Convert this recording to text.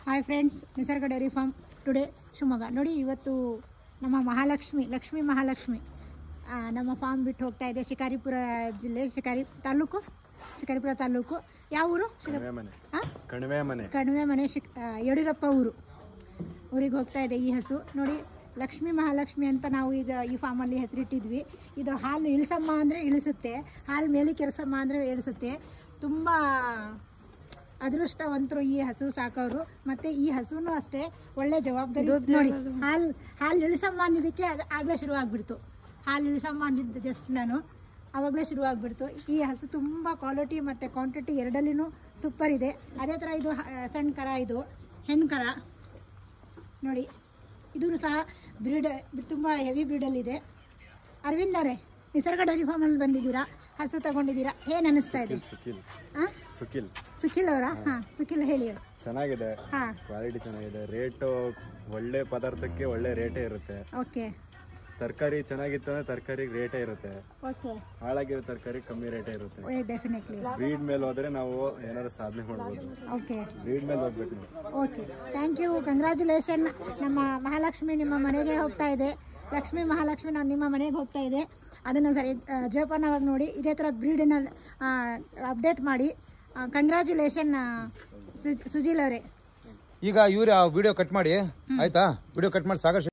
Hi friends Nisarga dairy farm today Shivamogga ನೋಡಿ ಇವತ್ತು ನಮ್ಮ ಮಹಾಲಕ್ಷ್ಮಿ ಲಕ್ಷ್ಮಿ ಮಹಾಲಕ್ಷ್ಮಿ ಆ, ನಮ್ಮ ಫಾರ್ಮ್ ಬಿಟ್ಟು ಹೋಗ್ತಾ ಇದೆ ಶಿಕಾರಿಪುರ ಜಿಲ್ಲೆ ಶಿಕಾರಿ ತಾಲೂಕು ಶಿಕಾರಿಪುರ ತಾಲೂಕು ಯಾವ ಊರು ಶಿಕ- ಕಣಿವೆ ಮನೆ ಆ? ಕಣಿವೆ ಮನೆ ಕಣಿವೆ ಮನೆ ಶಿಕ್ ಆ, ಯಡಿಯೂರಪ್ಪ ಊರು ಊರಿಗೆ ಹೋಗ್ತಾ ಇದೆ ಈ ಹಸು ನೋಡಿ ಲಕ್ಷ್ಮಿ ಮಹಾಲಕ್ಷ್ಮಿ ಅಂತ ನಾವು ಈಗ ಈ ಫಾರ್ಮಲ್ಲಿ ಹೆಸರಿಟ್ಟಿದ್ವಿ ಇದು ಹಾಲು ಇಳಿಸಮ್ಮ ಅಂದರೆ ಇಳಿಸುತ್ತೆ ಹಾಲು ಮೇಲೆ ಕೆರೆಸಮ್ಮ ಅಂದರೆ ಇಳಿಸುತ್ತೆ ತುಂಬ ಅದೃಷ್ಟವಂತರು ಈ ಹಸು ಸಾಕೋರು ಮತ್ತೆ ಈ ಹಸುನು ಅಷ್ಟೇ ಒಳ್ಳೆ ಜವಾಬ್ದಾರಿ ನೋಡಿ ಹಾಲು ಹಾಲು ಇಳಿಸಮ್ಮ ಅಂದಿದ್ದಕ್ಕೆ ಅದು ಆಗಲೇ ಶುರುವಾಗ್ಬಿಡ್ತು ಹಾಲು ಇಳಿಸಮ್ಮ ಅಂದಿದ್ದು ಜಸ್ಟ್ ನಾನು ಆವಾಗಲೇ ಶುರುವಾಗ್ಬಿಡ್ತು ಈ ಹಸು ತುಂಬ ಕ್ವಾಲಿಟಿ ಮತ್ತು ಕ್ವಾಂಟಿಟಿ ಎರಡಲ್ಲಿನೂ ಸೂಪರ್ ಇದೆ ಅದೇ ಥರ ಇದು ಹ- ಸಣ್ಣ ಕರ ಇದು ಹೆಣ್ಣು ಕರ ನೋಡಿ ಇದು ಸಹ ಬ್ರೀಡ್ ತುಂಬ ಹೆವಿ ಬ್ರೀಡಲ್ಲಿದೆ ಅರವಿಂದ್ ಅವರೇ ನಿಸರ್ಗ ಡೈರಿ ಫಾರ್ಮಲ್ಲಿ ಬಂದಿದ್ದೀರಾ ಹಸು ತಗೊಂಡಿದ್ದೀರಾ ಏನು ಅನ್ನಿಸ್ತಾ ಇದೆ ಸುಖಿಲ್ ಹಾಂ ಸುಖಿಲ್ ಸುಖಿಲ್ ಅವರಾ ಹಾಂ ಸುಖಿಲ್ ಹೇಳಿ ಅವ್ರು ಚೆನ್ನಾಗಿದೆ ಹಾಂ ಕ್ವಾಲಿಟಿ ಚೆನ್ನಾಗಿದೆ ರೇಟು ಒಳ್ಳೆ ಪದಾರ್ಥಕ್ಕೆ ಒಳ್ಳೆ ರೇಟೇ ಇರುತ್ತೆ ಓಕೆ ತರಕಾರಿ ಚೆನ್ನಾಗಿತ್ತು ಅಂದ್ರೆ ತರಕಾರಿ ರೇಟೇ ಇರುತ್ತೆ ಓಕೆ ಹಾಳಾಗಿರೋ ತರಕಾರಿ ಕಮ್ಮಿ ರೇಟೇ ಇರುತ್ತೆ ಡೆಫಿನೆಟ್ಲಿ ಬ್ರೀಡ್ ಮೇಲೆ ಹೋದ್ರೆ ನಾವು ಏನಾದ್ರು ಸಾಧನೆ ಮಾಡ್ಬೋದು ಓಕೆ ಬ್ರೀಡ್ ಮೇಲೆ ಹೋಗ್ಬೇಕು ನಾವು ಓಕೆ ಥ್ಯಾಂಕ್ ಯು ಕಂಗ್ರ್ಯಾಚುಲೇಷನ್ ನಮ್ಮ ಮಹಾಲಕ್ಷ್ಮಿ ನಿಮ್ಮ ಮನೆಗೆ ಹೋಗ್ತಾ ಇದೆ ಲಕ್ಷ್ಮೀ ಮಹಾಲಕ್ಷ್ಮಿ ನಾವು ನಿಮ್ಮ ಮನೆಗೆ ಹೋಗ್ತಾ ಇದೆ ಅದನ್ನು ಸರಿ ಆ, ಜೋಪಾನವಾಗಿ ನೋಡಿ ಇದೇ ಥರ ಬ್ರೀಡನ್ನ ಅಪ್ಡೇಟ್ ಮಾಡಿ ಕಂಗ್ರ್ಯಾಚುಲೇಷನ್ ಸುಜೀಲ್ ಅವರೇ ಈಗ ಇವ್ರು ಆ ವಿಡಿಯೋ ಕಟ್ ಮಾಡಿ ಆಯ್ತಾ ವಿಡಿಯೋ ಕಟ್ ಮಾಡಿ ಸಾಕಷ್ಟು